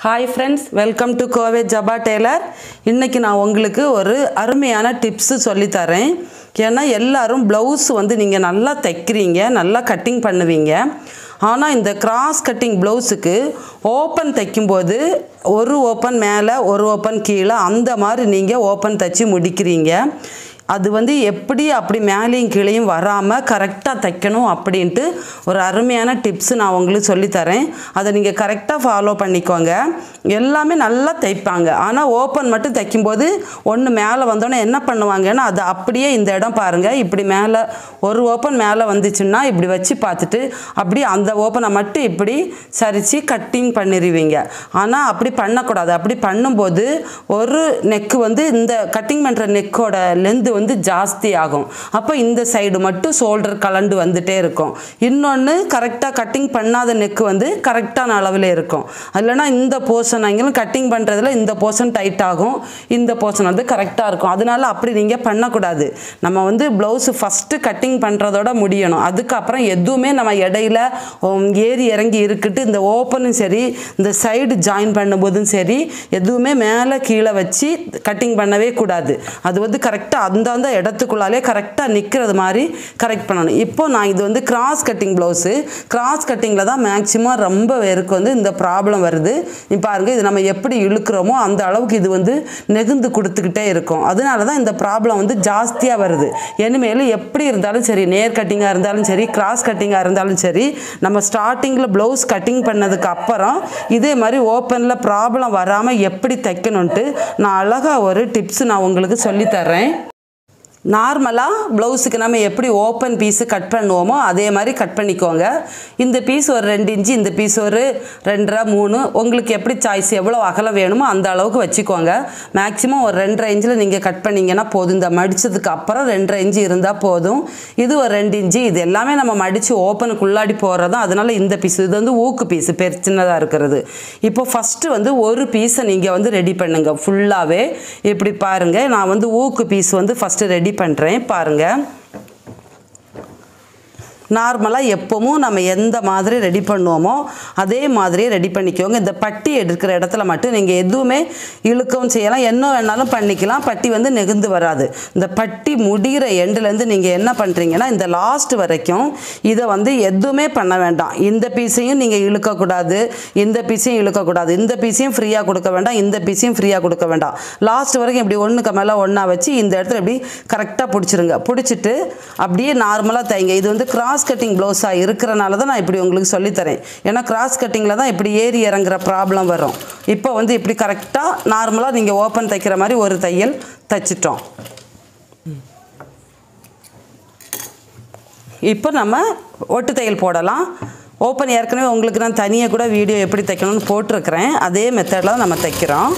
hi friends welcome to கோவே ஜபா Taylor இன்றைக்கி நான் உங்களுக்கு ஒரு அருமையான டிப்ஸு சொல்லித்தரேன் ஏன்னா எல்லாரும் ப்ளவுஸ் வந்து நீங்கள் நல்லா தைக்கிறீங்க நல்லா கட்டிங் பண்ணுவீங்க ஆனால் இந்த கிராஸ் கட்டிங் ப்ளவுஸுக்கு ஓப்பன் தைக்கும்போது ஒரு ஓப்பன் மேலே ஒரு ஓப்பன் கீழே அந்த மாதிரி நீங்கள் ஓப்பன் தைச்சி முடிக்கிறீங்க அது வந்து எப்படி அப்படி மேலேயும் கீழேயும் வராமல் கரெக்டாக தைக்கணும் அப்படின்ட்டு ஒரு அருமையான டிப்ஸ் நான் உங்களுக்கு சொல்லித்தரேன் அதை நீங்கள் கரெக்டாக ஃபாலோ பண்ணிக்கோங்க எல்லாமே நல்லா தைப்பாங்க ஆனால் ஓப்பன் மட்டும் தைக்கும்போது ஒன்று மேலே வந்தோடனே என்ன பண்ணுவாங்கன்னா அது அப்படியே இந்த இடம் பாருங்கள் இப்படி மேலே ஒரு ஓப்பன் மேலே வந்துச்சுன்னா இப்படி வச்சு பார்த்துட்டு அப்படி அந்த ஓப்பனை மட்டும் இப்படி சரித்து கட்டிங் பண்ணிடுவீங்க ஆனால் அப்படி பண்ணக்கூடாது அப்படி பண்ணும்போது ஒரு நெக்கு வந்து இந்த கட்டிங் பண்ணுற நெக்கோட லென்த்து வந்து ஜாஸ்தி ஆகும் அப்போ இந்த சைடு மட்டும் ஷோல்டர் கலண்டு வந்துட்டே இருக்கும் இன்னொன்று கரெக்டாக கட்டிங் பண்ணாத நெக்கு வந்து கரெக்டான அளவில் இருக்கும் இல்லைன்னா இந்த போர்ஷன் அங்கேயும் கட்டிங் பண்ணுறதுல இந்த போர்ஷன் டைட் ஆகும் இந்த போர்ஷன் வந்து கரெக்டாக இருக்கும் அதனால அப்படி நீங்கள் பண்ணக்கூடாது நம்ம வந்து ப்ளவுஸு ஃபஸ்ட்டு கட்டிங் பண்ணுறதோட முடியணும் அதுக்கப்புறம் எதுவுமே நம்ம இடையில உம், ஏறி இறங்கி இருக்குட்டு இந்த ஓப்பனும் சரி இந்த சைடு ஜாயின் பண்ணும்போதும் சரி எதுவுமே மேலே கீழே வச்சு கட்டிங் பண்ணவே கூடாது அது வந்து கரெக்டாக அந்தந்த இடத்துக்குள்ளாலே கரெக்டாக நிற்கிறது மாதிரி கரெக்ட் பண்ணணும் இப்போ நான் இது வந்து கிராஸ் கட்டிங் ப்ளவுஸு கிராஸ் கட்டிங்கில் தான் மேக்ஸிமம் ரொம்ப பேருக்கு வந்து இந்த ப்ராப்ளம் வருது இப்போ பாருங்க இது நம்ம எப்படி இழுக்கிறோமோ அந்த அளவுக்கு இது வந்து நெகுந்து கொடுத்துக்கிட்டே இருக்கும் அதனால தான் இந்த ப்ராப்ளம் வந்து ஜாஸ்தியாக வருது இனிமேல் எப்படி இருந்தாலும் சரி நேர் கட்டிங்காக இருந்தாலும் சரி கிராஸ் கட்டிங்காக இருந்தாலும் சரி நம்ம ஸ்டார்டிங்கில் ப்ளவுஸ் கட்டிங் பண்ணதுக்கு அப்புறம் இதே மாதிரி ஓப்பனில் ப்ராப்ளம் வராமல் எப்படி தைக்கணுன்ட்டு நான் அழகாக ஒரு டிப்ஸ் நான் உங்களுக்கு சொல்லித்தர்றேன் நார்மலாக ப்ளவுஸுக்கு நம்ம எப்படி ஓப்பன் பீஸு கட் பண்ணுவோமோ அதே மாதிரி கட் பண்ணிக்கோங்க இந்த பீஸ் ஒரு ரெண்டு இன்ச்சு இந்த பீஸ் ஒரு ரெண்டரை மூணு உங்களுக்கு எப்படி சாய்ஸ் எவ்வளோ அகலம் வேணுமோ அந்த அளவுக்கு வச்சுக்கோங்க மேக்ஸிமம் ஒரு ரெண்டரை இன்ச்சில் நீங்கள் கட் பண்ணிங்கன்னா போதும் இந்த மடித்ததுக்கு அப்புறம் ரெண்டரை இன்ச்சு இருந்தால் போதும் இது ஒரு ரெண்டு இன்ச்சு இது எல்லாமே நம்ம மடித்து ஓப்பனுக்குள்ளாடி போகிறதும் அதனால் இந்த பீஸ் இது வந்து ஊக்கு பீஸு பெரு சின்னதாக இருக்கிறது இப்போ ஃபஸ்ட்டு வந்து ஒரு பீஸை நீங்கள் வந்து ரெடி பண்ணுங்கள் ஃபுல்லாகவே இப்படி பாருங்கள் நான் வந்து ஊக்கு பீஸ் வந்து ஃபஸ்ட்டு ரெடி பண்ணுறேன் பாருங்கள் நார்மலாக எப்போவும் நம்ம எந்த மாதிரி ரெடி பண்ணுவோமோ அதே மாதிரியே ரெடி பண்ணிக்கோங்க இந்த பட்டி எடுக்கிற இடத்துல மட்டும் நீங்கள் எதுவுமே இழுக்கவும் செய்யலாம் என்ன வேணாலும் பண்ணிக்கலாம் பட்டி வந்து நெகுந்து வராது இந்த பட்டி முடிகிற எண்டுலேருந்து நீங்கள் என்ன பண்ணுறீங்கன்னா இந்த லாஸ்ட் வரைக்கும் இதை வந்து எதுவுமே பண்ண வேண்டாம் இந்த பீஸையும் நீங்கள் இழுக்கக்கூடாது இந்த பீஸையும் இழுக்கக்கூடாது இந்த பீஸையும் ஃப்ரீயாக கொடுக்க வேண்டாம் இந்த பீஸையும் ஃப்ரீயாக கொடுக்க வேண்டாம் லாஸ்ட் வரைக்கும் இப்படி ஒன்றுக்கு மேலே ஒன்றா வச்சு இந்த இடத்துல இப்படி கரெக்டாக பிடிச்சிருங்க பிடிச்சிட்டு அப்படியே நார்மலாக தைங்க இது வந்து கிராஸ் கட்டிங் ப்ளவுஸாக இருக்கிறனால தான் நான் இப்படி உங்களுக்கு சொல்லித்தரேன் ஏன்னா கிராஸ் கட்டிங்கில் தான் இப்படி ஏறி இறங்குற ப்ராப்ளம் வரும் இப்போ வந்து இப்படி கரெக்டாக நார்மலாக நீங்கள் ஓப்பன் தைக்கிற மாதிரி ஒரு தையல் தைச்சிட்டோம் இப்போ நம்ம ஒட்டு தையல் போடலாம் ஓப்பன் ஏற்கனவே உங்களுக்கு நான் தனியாக கூட வீடியோ எப்படி தைக்கணும்னு போட்டிருக்கிறேன் அதே மெத்தடில் தான் நம்ம தைக்கிறோம்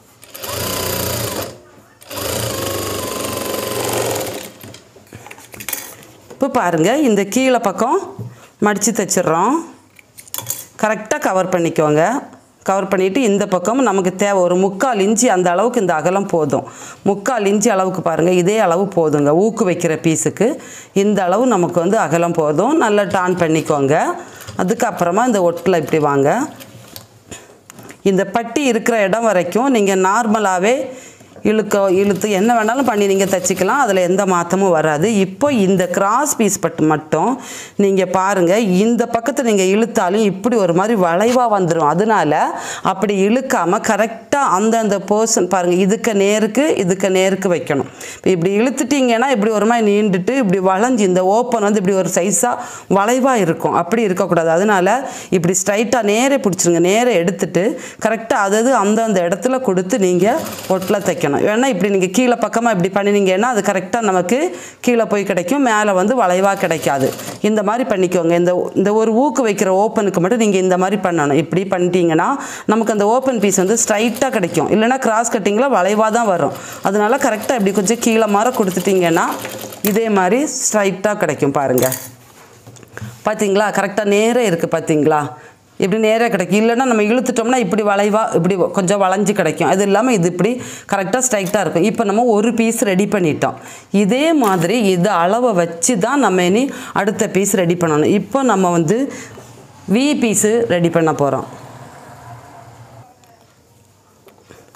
இப்போ பாருங்கள் இந்த கீழே பக்கம் மடித்து தைச்சிடுறோம் கரெக்டாக கவர் பண்ணிக்கோங்க கவர் பண்ணிவிட்டு இந்த பக்கம் நமக்கு தேவை ஒரு முக்கால் இன்ச்சு அந்த அளவுக்கு இந்த அகலம் போதும் முக்கால் இன்ச்சு அளவுக்கு பாருங்கள் இதே அளவு போதுங்க ஊக்கு வைக்கிற பீஸுக்கு இந்த அளவு நமக்கு வந்து அகலம் போதும் நல்லா டான் பண்ணிக்கோங்க அதுக்கப்புறமா இந்த ஒட்டில் இப்படி வாங்க இந்த பட்டி இருக்கிற இடம் வரைக்கும் நீங்கள் நார்மலாகவே இழுக்க இழுத்து என்ன வேணாலும் பண்ணி நீங்கள் தைச்சிக்கலாம் அதில் எந்த மாற்றமும் வராது இப்போ இந்த கிராஸ் பீஸ் பட்டு மட்டும் நீங்கள் பாருங்கள் இந்த பக்கத்தை நீங்கள் இழுத்தாலும் இப்படி ஒரு மாதிரி வளைவாக வந்துடும் அதனால அப்படி இழுக்காமல் கரெக்டாக அந்தந்த போர்ஷன் பாருங்கள் இதுக்கு நேருக்கு இதுக்கு நேருக்கு வைக்கணும் இப்போ இப்படி இழுத்துட்டீங்கன்னா இப்படி ஒரு மாதிரி நீண்டுட்டு இப்படி வளைஞ்சு இந்த ஓப்பன் வந்து இப்படி ஒரு சைஸாக வளைவாக இருக்கும் அப்படி இருக்கக்கூடாது அதனால இப்படி ஸ்ட்ரைட்டாக நேரே பிடிச்சிருங்க நேரே எடுத்துட்டு கரெக்டாக அதாவது அந்தந்த இடத்துல கொடுத்து நீங்கள் ஒட்டில் தைக்கணும் வேணா இப்படி நீங்கள் கீழே பக்கமாக இப்படி பண்ணினீங்கன்னா அது கரெக்டாக நமக்கு கீழே போய் கிடைக்கும் மேலே வந்து வளைவாக கிடைக்காது இந்த மாதிரி பண்ணிக்கோங்க இந்த இந்த ஒரு ஊக்கு வைக்கிற ஓப்பனுக்கு மட்டும் நீங்கள் இந்த மாதிரி பண்ணணும் இப்படி பண்ணிட்டீங்கன்னா நமக்கு அந்த ஓப்பன் பீஸ் வந்து ஸ்ட்ரைட்டாக கிடைக்கும் இல்லைன்னா கிராஸ் கட்டிங்கில் வளைவாக தான் வரும் அதனால கரெக்டாக இப்படி கொஞ்சம் கீழே மாற கொடுத்துட்டிங்கன்னா இதே மாதிரி ஸ்ட்ரைட்டாக கிடைக்கும் பாருங்கள் பார்த்தீங்களா கரெக்டாக நேரே இருக்குது பார்த்தீங்களா இப்படி நேராக கிடைக்கும் இல்லைன்னா நம்ம இழுத்துட்டோம்னா இப்படி வளைவாக இப்படி கொஞ்சம் வளைஞ்சு கிடைக்கும் அது இல்லாமல் இது இப்படி கரெக்டாக ஸ்ட்ரைட்டாக இருக்கும் இப்போ நம்ம ஒரு பீஸ் ரெடி பண்ணிட்டோம் இதே மாதிரி இது அளவை வச்சு தான் நம்ம இனி அடுத்த பீஸ் ரெடி பண்ணணும் இப்போ நம்ம வந்து வி பீஸு ரெடி பண்ண போகிறோம்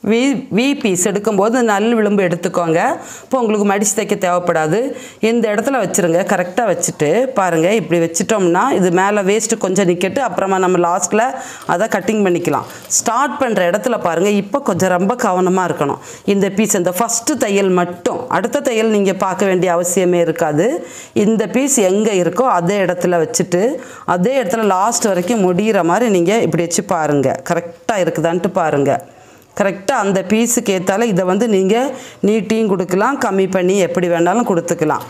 வி வி பீஸ் எடுக்கும்போது நல் விளிம்பு எடுத்துக்கோங்க இப்போ உங்களுக்கு மடித்து தைக்க தேவைப்படாது இந்த இடத்துல வச்சுருங்க கரெக்டாக வச்சுட்டு பாருங்கள் இப்படி வச்சிட்டோம்னா இது மேலே வேஸ்ட்டு கொஞ்சம் நிற்கட்டு அப்புறமா நம்ம லாஸ்ட்டில் அதை கட்டிங் பண்ணிக்கலாம் ஸ்டார்ட் பண்ணுற இடத்துல பாருங்கள் இப்போ கொஞ்சம் ரொம்ப கவனமாக இருக்கணும் இந்த பீஸ் இந்த ஃபஸ்ட்டு தையல் மட்டும் அடுத்த தையல் நீங்கள் பார்க்க வேண்டிய அவசியமே இருக்காது இந்த பீஸ் எங்கே இருக்கோ அதே இடத்துல வச்சுட்டு அதே இடத்துல லாஸ்ட் வரைக்கும் முடிகிற மாதிரி நீங்கள் இப்படி வச்சு பாருங்கள் கரெக்டாக இருக்குதான்ட்டு பாருங்கள் கரெக்டாக அந்த பீஸுக்கு ஏற்றால இதை வந்து நீங்கள் நீட்டியும் கொடுக்கலாம் கம்மி பண்ணி எப்படி வேணாலும் கொடுத்துக்கலாம்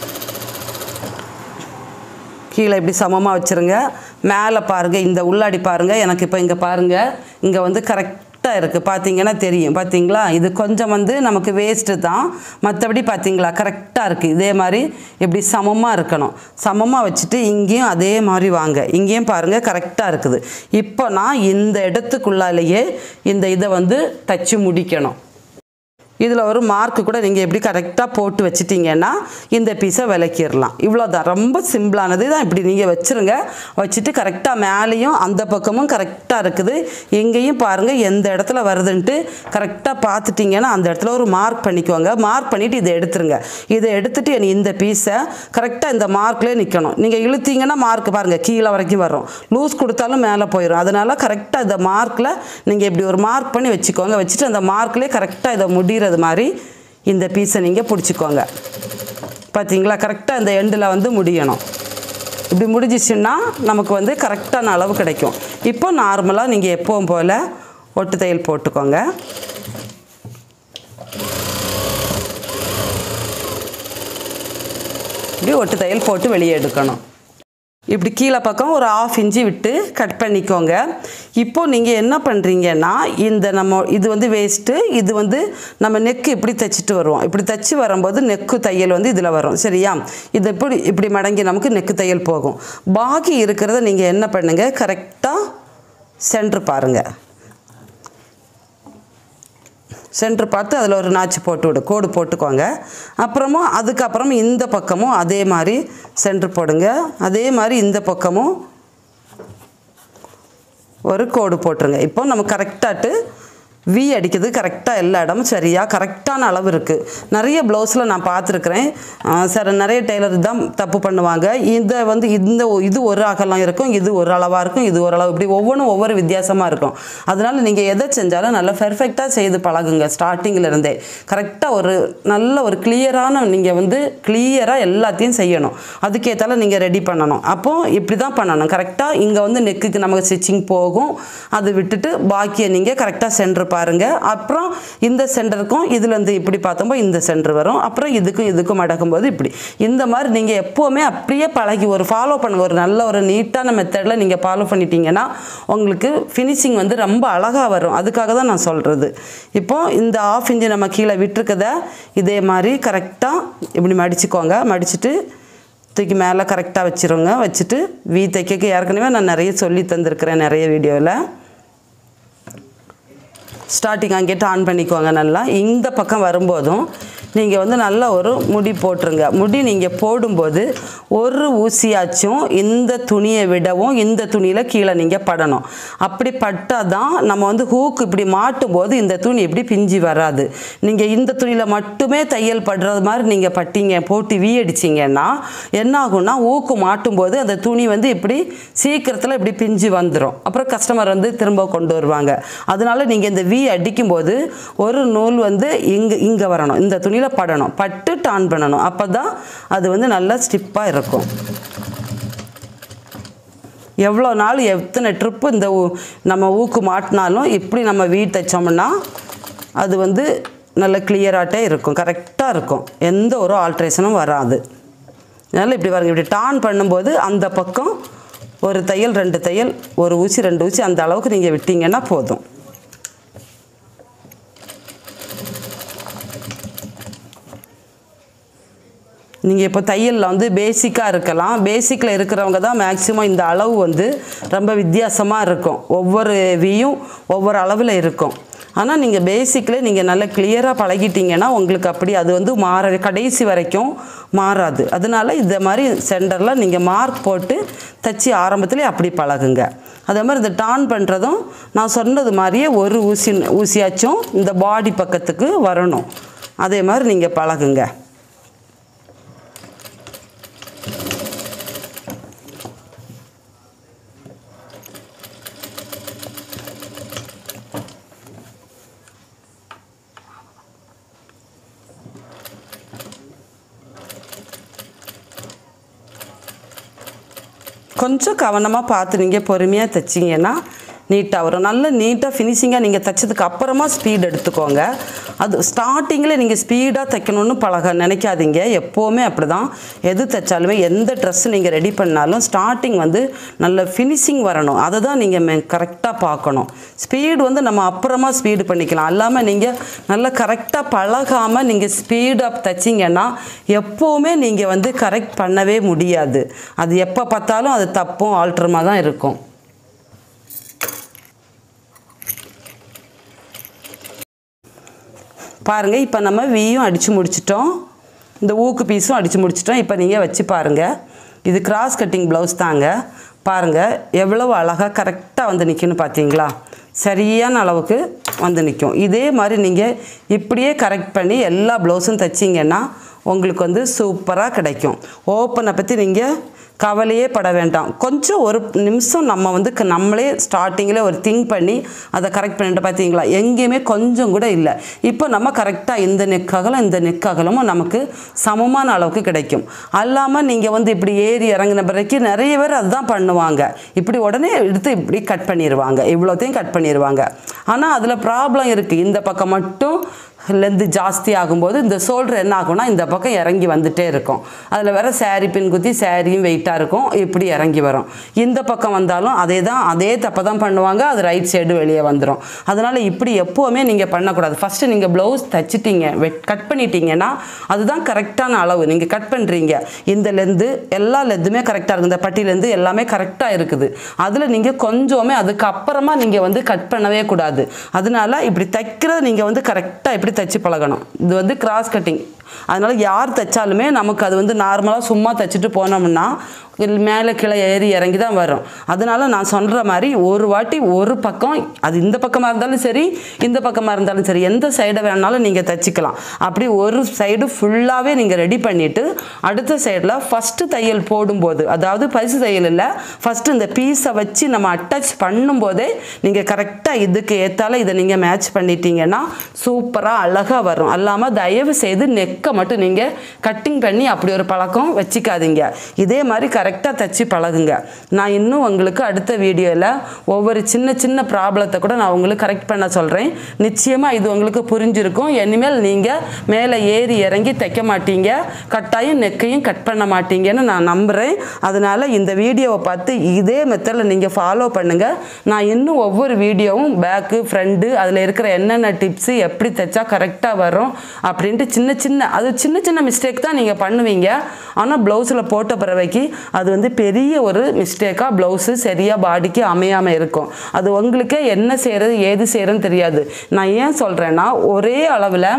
கீழே இப்படி சமமாக வச்சுருங்க மேலே பாருங்கள் இந்த உள்ளாடி பாருங்கள் எனக்கு இப்போ இங்கே பாருங்கள் இங்கே வந்து கரெக்டாக இருக்குது பார்த்தீங்கன்னா தெரியும் பார்த்தீங்களா இது கொஞ்சம் வந்து நமக்கு வேஸ்ட்டு தான் மற்றபடி பார்த்தீங்களா கரெக்டாக இருக்குது இதே மாதிரி இப்படி சமமாக இருக்கணும் சமமாக வச்சுட்டு இங்கேயும் அதே மாதிரி வாங்க இங்கேயும் பாருங்கள் கரெக்டாக இருக்குது இப்போ நான் இந்த இடத்துக்குள்ளாலேயே இந்த இதை வந்து தச்சு முடிக்கணும் இதில் ஒரு மார்க்கு கூட நீங்கள் எப்படி கரெக்டாக போட்டு வச்சிட்டிங்கன்னா இந்த பீஸை விளக்கிடலாம் இவ்வளோதான் ரொம்ப சிம்பிளானது தான் இப்படி நீங்கள் வச்சுருங்க வச்சுட்டு கரெக்டாக மேலேயும் அந்த பக்கமும் கரெக்டாக இருக்குது எங்கேயும் பாருங்கள் எந்த இடத்துல வருதுன்ட்டு கரெக்டாக பார்த்துட்டிங்கன்னா அந்த இடத்துல ஒரு மார்க் பண்ணிக்கோங்க மார்க் பண்ணிவிட்டு இதை எடுத்துருங்க இதை எடுத்துட்டு இனி இந்த பீஸை கரெக்டாக இந்த மார்க்லேயே நிற்கணும் நீங்கள் இழுத்தீங்கன்னா மார்க் பாருங்கள் கீழே வரைக்கும் வரும் லூஸ் கொடுத்தாலும் மேலே போயிடும் அதனால் கரெக்டாக இந்த மார்க்கில் நீங்கள் இப்படி ஒரு மார்க் பண்ணி வச்சுக்கோங்க வச்சுட்டு அந்த மார்க்லேயே கரெக்டாக இதை முடிகிறது மாதிரி இந்த பீஸை நீங்கள் பிடிச்சிக்கோங்க பார்த்தீங்களா கரெக்டாக இந்த எண்டில் வந்து முடியணும் இப்படி முடிஞ்சிச்சுன்னா நமக்கு வந்து கரெக்டான அளவு கிடைக்கும் இப்போ நார்மலாக நீங்கள் எப்பவும் போல் ஒட்டு தையல் போட்டுக்கோங்க இப்படி ஒட்டு தையல் போட்டு வெளியே எடுக்கணும் இப்படி கீழே பக்கம் ஒரு ஆஃப் இன்ச்சு விட்டு கட் பண்ணிக்கோங்க இப்போ நீங்கள் என்ன பண்ணுறீங்கன்னா இந்த நம்ம இது வந்து வேஸ்ட்டு இது வந்து நம்ம நெக்கு இப்படி தைச்சிட்டு வருவோம் இப்படி தைச்சி வரும்போது நெக்கு தையல் வந்து இதில் வரும் சரியா இது இப்படி இப்படி மடங்கி நமக்கு நெக்கு தையல் போகும் பாக்கி இருக்கிறத நீங்கள் என்ன பண்ணுங்கள் கரெக்டாக சென்ட்ரு பாருங்கள் சென்டர் பார்த்து அதில் ஒரு நாச்சு போட்டு விடு கோடு போட்டுக்கோங்க அப்புறமும் அதுக்கப்புறம் இந்த பக்கமும் அதே மாதிரி சென்டர் போடுங்க அதே மாதிரி இந்த பக்கமும் ஒரு கோடு போட்டுருங்க இப்போ நம்ம கரெக்டாட்டு வி அடிக்கிறது கரெக்டாக எல்லா இடமும் சரியாக கரெக்டான அளவு இருக்குது நிறைய ப்ளவுஸில் நான் பார்த்துருக்குறேன் சார் நிறைய டெய்லர் தான் தப்பு பண்ணுவாங்க இதை வந்து இந்த ஒ- இது ஒரு அகலம் இருக்கும் இது ஒரு அளவாக இருக்கும் இது ஒரு அளவு இப்படி ஒவ்வொன்றும் ஒவ்வொரு வித்தியாசமாக இருக்கும் அதனால் நீங்கள் எதை செஞ்சாலும் நல்லா பெர்ஃபெக்டாக செய்து பழகுங்க ஸ்டார்டிங்கில் இருந்தே கரெக்டாக ஒரு நல்ல ஒரு கிளியரான நீங்கள் வந்து கிளியராக எல்லாத்தையும் செய்யணும் அதுக்கேற்றால நீங்கள் ரெடி பண்ணணும் அப்போது இப்படி தான் பண்ணணும் கரெக்டாக இங்கே வந்து நெக்குக்கு நமக்கு ஸ்டிச்சிங் போகும் அது விட்டுட்டு பாக்கியை நீங்கள் கரெக்டாக சென்டர் பாருங்கள் அப்புறம் இந்த சென்டருக்கும் இதுலேருந்து இப்படி பார்த்தோம்போது இந்த சென்டர் வரும் அப்புறம் இதுக்கும் இதுக்கும் மடக்கும்போது இப்படி இந்த மாதிரி நீங்கள் எப்போவுமே அப்படியே பழகி ஒரு ஃபாலோ பண்ணுங்க ஒரு நல்ல ஒரு நீட்டான மெத்தடில் நீங்கள் ஃபாலோ பண்ணிட்டீங்கன்னா உங்களுக்கு ஃபினிஷிங் வந்து ரொம்ப அழகாக வரும் அதுக்காக தான் நான் சொல்கிறது இப்போ இந்த ஆஃப் இன்ச்சு நம்ம கீழே விட்டுருக்கத இதே மாதிரி கரெக்டாக இப்படி மடிச்சுக்கோங்க மடிச்சுட்டு தூக்கி மேலே கரெக்டாக வச்சிருங்க வச்சுட்டு வீ தைக்க ஏற்கனவே நான் நிறைய சொல்லி தந்திருக்கிறேன் நிறைய வீடியோவில் ஸ்டார்டிங் அங்கேட்டு ஆன் பண்ணிக்கோங்க நல்லா இந்த பக்கம் வரும்போதும் நீங்கள் வந்து நல்ல ஒரு முடி போட்டுருங்க முடி நீங்கள் போடும்போது ஒரு ஊசியாச்சும் இந்த துணியை விடவும் இந்த துணியில் கீழே நீங்கள் படணும் அப்படி பட்டால் தான் நம்ம வந்து ஹூக்கு இப்படி மாட்டும் போது இந்த துணி இப்படி பிஞ்சு வராது நீங்கள் இந்த துணியில் மட்டுமே தையல் படுறது மாதிரி நீங்கள் பட்டிங்க போட்டு வீ அடிச்சிங்கன்னா என்ன ஆகும்னா ஊக்கு மாட்டும் போது அந்த துணி வந்து இப்படி சீக்கிரத்தில் இப்படி பிஞ்சு வந்துடும் அப்புறம் கஸ்டமர் வந்து திரும்ப கொண்டு வருவாங்க அதனால நீங்கள் இந்த வி அடிக்கும்போது ஒரு நூல் வந்து இங்கே இங்கே வரணும் இந்த துணியில் படணும் பட்டு டான் பண்ணணும் அப்போ தான் அது வந்து நல்லா ஸ்டிப்பாக இருக்கும் எவ்வளோ நாள் எத்தனை ட்ரிப்பு இந்த ஊ- நம்ம ஊக்கு மாட்டினாலும் இப்படி நம்ம வீடு தைச்சோம்னா அது வந்து நல்ல கிளியராகட்டே இருக்கும் கரெக்டாக இருக்கும் எந்த ஒரு ஆல்ட்ரேஷனும் வராது அதனால் இப்படி பாருங்க இப்படி டான் பண்ணும்போது அந்த பக்கம் ஒரு தையல் ரெண்டு தையல் ஒரு ஊசி ரெண்டு ஊசி அந்த அளவுக்கு நீங்கள் விட்டீங்கன்னா போதும் நீங்கள் இப்போ தையலில் வந்து பேசிக்காக இருக்கலாம் பேசிக்கில் இருக்கிறவங்க தான் மேக்ஸிமம் இந்த அளவு வந்து ரொம்ப வித்தியாசமாக இருக்கும் ஒவ்வொரு வியும் ஒவ்வொரு அளவில் இருக்கும் ஆனால் நீங்கள் பேசிக்கில் நீங்கள் நல்லா கிளியராக பழகிட்டீங்கன்னா உங்களுக்கு அப்படி அது வந்து மாற கடைசி வரைக்கும் மாறாது அதனால இந்த மாதிரி சென்டரில் நீங்கள் மார்க் போட்டு தச்சு ஆரம்பத்திலே அப்படி பழகுங்க அதே மாதிரி இந்த டான் பண்ணுறதும் நான் சொன்னது மாதிரியே ஒரு ஊசி ஊசியாச்சும் இந்த பாடி பக்கத்துக்கு வரணும் அதே மாதிரி நீங்கள் பழகுங்க கொஞ்சம் கவனமாக பார்த்து நீங்கள் பொறுமையாக தைச்சிங்கன்னா நீட்டாக வரும் நல்ல நீட்டாக ஃபினிஷிங்காக நீங்கள் தைச்சதுக்கு அப்புறமா ஸ்பீட் எடுத்துக்கோங்க அது ஸ்டார்டிங்கில் நீங்கள் ஸ்பீடாக தைக்கணும்னு பழக நினைக்காதீங்க எப்போவுமே அப்படி தான் எது தைச்சாலுமே எந்த ட்ரெஸ் நீங்கள் ரெடி பண்ணாலும் ஸ்டார்டிங் வந்து நல்ல ஃபினிஷிங் வரணும் அதை தான் நீங்கள் கரெக்டாக பார்க்கணும் ஸ்பீடு வந்து நம்ம அப்புறமா ஸ்பீடு பண்ணிக்கலாம் அல்லாமல் நீங்கள் நல்லா கரெக்டாக பழகாமல் நீங்கள் ஸ்பீடாக தைச்சிங்கன்னா எப்போவுமே நீங்கள் வந்து கரெக்ட் பண்ணவே முடியாது அது எப்போ பார்த்தாலும் அது தப்பும் ஆல்ட்ரமாக தான் இருக்கும் பாருங்கள் இப்போ நம்ம வீயும் அடித்து முடிச்சிட்டோம் இந்த ஊக்கு பீஸும் அடித்து முடிச்சிட்டோம் இப்போ நீங்கள் வச்சு பாருங்கள் இது கிராஸ் கட்டிங் ப்ளவுஸ் தாங்க பாருங்கள் எவ்வளவு அழகாக கரெக்டாக வந்து நிற்குன்னு பார்த்தீங்களா சரியான அளவுக்கு வந்து நிற்கும் இதே மாதிரி நீங்கள் இப்படியே கரெக்ட் பண்ணி எல்லா ப்ளவுஸும் தைச்சிங்கன்னா உங்களுக்கு வந்து சூப்பராக கிடைக்கும் ஓப்பனை பற்றி நீங்கள் கவலையே பட வேண்டாம் கொஞ்சம் ஒரு நிமிஷம் நம்ம வந்து க- நம்மளே ஸ்டார்டிங்கில் ஒரு திங்க் பண்ணி அதை கரெக்ட் பண்ணிட்டு பார்த்தீங்களா எங்கேயுமே கொஞ்சம் கூட இல்லை இப்போ நம்ம கரெக்டாக இந்த நெக்ககலம் இந்த நெக்ககலமும் நமக்கு சமமான அளவுக்கு கிடைக்கும் அல்லாமல் நீங்கள் வந்து இப்படி ஏறி இறங்கின பிறகு நிறைய பேர் அதுதான் பண்ணுவாங்க இப்படி உடனே எடுத்து இப்படி கட் பண்ணிடுவாங்க இவ்வளோத்தையும் கட் பண்ணிடுவாங்க ஆனால் அதில் ப்ராப்ளம் இருக்குது இந்த பக்கம் மட்டும் லென்த்து ஜாஸ்தி ஆகும்போது இந்த ஷோல்டர் என்ன ஆகும்னா இந்த பக்கம் இறங்கி வந்துட்டே இருக்கும் அதில் வேற saree பின் குத்தி சாரியும் வெயிட்டாக இருக்கும் இப்படி இறங்கி வரும் இந்த பக்கம் வந்தாலும் அதே தான் அதே தப்பை தான் பண்ணுவாங்க அது ரைட் சைடு வெளியே வந்துடும் அதனால் இப்படி எப்போவுமே நீங்கள் பண்ணக்கூடாது ஃபஸ்ட்டு நீங்கள் ப்ளவுஸ் தைச்சிட்டீங்க வெட் கட் பண்ணிட்டீங்கன்னா அதுதான் கரெக்டான அளவு நீங்கள் கட் பண்ணுறீங்க இந்த லெந்து எல்லா லெந்துமே கரெக்டாக இருக்குது இந்த பட்டிலேருந்து எல்லாமே கரெக்டாக இருக்குது அதில் நீங்கள் கொஞ்சமே அதுக்கப்புறமா நீங்கள் வந்து கட் பண்ணவே கூடாது அதனால இப்படி தைக்கிறத நீங்கள் வந்து கரெக்டாக இப்படி தைச்சு பழகணும் இது வந்து கிராஸ் கட்டிங் அதனால் யார் தைச்சாலுமே நமக்கு அது வந்து நார்மலாக சும்மா தைச்சிட்டு போனோம்னா இல் மேலே கீழே ஏறி இறங்கி தான் வரும் அதனால நான் சொல்கிற மாதிரி ஒரு வாட்டி ஒரு பக்கம் அது இந்த பக்கமாக இருந்தாலும் சரி இந்த பக்கமாக இருந்தாலும் சரி எந்த சைடை வேணாலும் நீங்கள் தைச்சிக்கலாம் அப்படி ஒரு சைடு ஃபுல்லாகவே நீங்கள் ரெடி பண்ணிவிட்டு அடுத்த சைடில் ஃபஸ்ட்டு தையல் போடும்போது அதாவது பரிசு தையல் இல்லை ஃபஸ்ட்டு இந்த பீஸை வச்சு நம்ம அட்டாச் பண்ணும்போதே நீங்கள் கரெக்டாக இதுக்கு ஏற்றால இதை நீங்கள் மேட்ச் பண்ணிட்டீங்கன்னா சூப்பராக அழகாக வரும் அல்லாமல் தயவு செய்து நெக்கை மட்டும் நீங்கள் கட்டிங் பண்ணி அப்படி ஒரு பழக்கம் வச்சுக்காதீங்க இதே மாதிரி கரெக்டாக தைச்சி பழகுங்க நான் இன்னும் உங்களுக்கு அடுத்த வீடியோவில் ஒவ்வொரு சின்ன சின்ன ப்ராப்ளத்தை கூட நான் உங்களுக்கு கரெக்ட் பண்ண சொல்கிறேன் நிச்சயமாக இது உங்களுக்கு புரிஞ்சிருக்கும் இனிமேல் நீங்கள் மேலே ஏறி இறங்கி தைக்க மாட்டீங்க கட்டாயம் நெக்கையும் கட் பண்ண மாட்டீங்கன்னு நான் நம்புகிறேன் அதனால் இந்த வீடியோவை பார்த்து இதே மெத்தடில் நீங்கள் ஃபாலோ பண்ணுங்கள் நான் இன்னும் ஒவ்வொரு வீடியோவும் பேக்கு ஃப்ரண்ட்டு அதில் இருக்கிற என்னென்ன டிப்ஸு எப்படி தைச்சா கரெக்டாக வரும் அப்படின்ட்டு சின்ன சின்ன அது சின்ன சின்ன மிஸ்டேக் தான் நீங்கள் பண்ணுவீங்க ஆனால் ப்ளவுஸில் போட்ட பிறவைக்கு அது வந்து பெரிய ஒரு மிஸ்டேக்காக ப்ளவுஸு சரியாக பாடிக்கு அமையாமல் இருக்கும் அது உங்களுக்கே என்ன செய்கிறது ஏது செய்கிறதுன்னு தெரியாது நான் ஏன் சொல்கிறேன்னா ஒரே அளவில்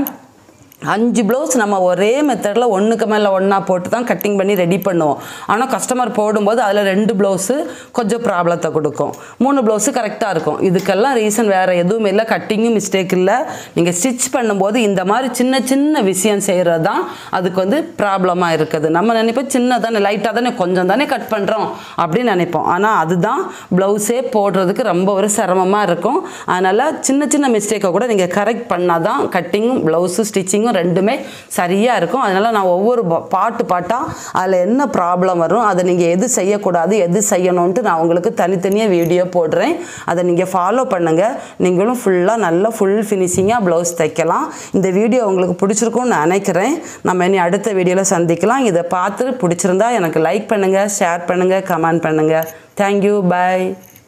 அஞ்சு ப்ளவுஸ் நம்ம ஒரே மெத்தடில் ஒன்றுக்கு மேலே ஒன்றா போட்டு தான் கட்டிங் பண்ணி ரெடி பண்ணுவோம் ஆனால் கஸ்டமர் போடும்போது அதில் ரெண்டு ப்ளவுஸு கொஞ்சம் ப்ராப்ளத்தை கொடுக்கும் மூணு ப்ளவுஸு கரெக்டாக இருக்கும் இதுக்கெல்லாம் ரீசன் வேறு எதுவும் இல்லை கட்டிங்கும் மிஸ்டேக் இல்லை நீங்கள் ஸ்டிச் பண்ணும்போது இந்த மாதிரி சின்ன சின்ன விஷயம் செய்கிறது தான் அதுக்கு வந்து ப்ராப்ளமாக இருக்குது நம்ம நினைப்போம் சின்ன தானே லைட்டாக தானே கொஞ்சம் தானே கட் பண்ணுறோம் அப்படின்னு நினைப்போம் ஆனால் அதுதான் ப்ளவுஸே போடுறதுக்கு ரொம்ப ஒரு சிரமமாக இருக்கும் அதனால் சின்ன சின்ன மிஸ்டேக்கை கூட நீங்கள் கரெக்ட் பண்ணால் தான் கட்டிங்கும் ப்ளவுஸு ஸ்டிச்சிங்கும் ரெண்டுமே சரியாக இருக்கும் அதனால் நான் ஒவ்வொரு பா- பாட்டு பாட்டாக அதில் என்ன ப்ராப்ளம் வரும் அதை நீங்கள் எது செய்யக்கூடாது எது செய்யணுன்ட்டு நான் உங்களுக்கு தனித்தனியாக வீடியோ போடுறேன் அதை நீங்கள் ஃபாலோ பண்ணுங்கள் நீங்களும் ஃபுல்லாக நல்லா ஃபுல் ஃபினிஷிங்காக ப்ளவுஸ் தைக்கலாம் இந்த வீடியோ உங்களுக்கு பிடிச்சிருக்கும்னு நான் நினைக்கிறேன் நம்ம இனி அடுத்த வீடியோவில் சந்திக்கலாம் இதை பார்த்து பிடிச்சிருந்தா எனக்கு லைக் பண்ணுங்கள் ஷேர் பண்ணுங்கள் கமெண்ட் பண்ணுங்கள் தேங்க்யூ பை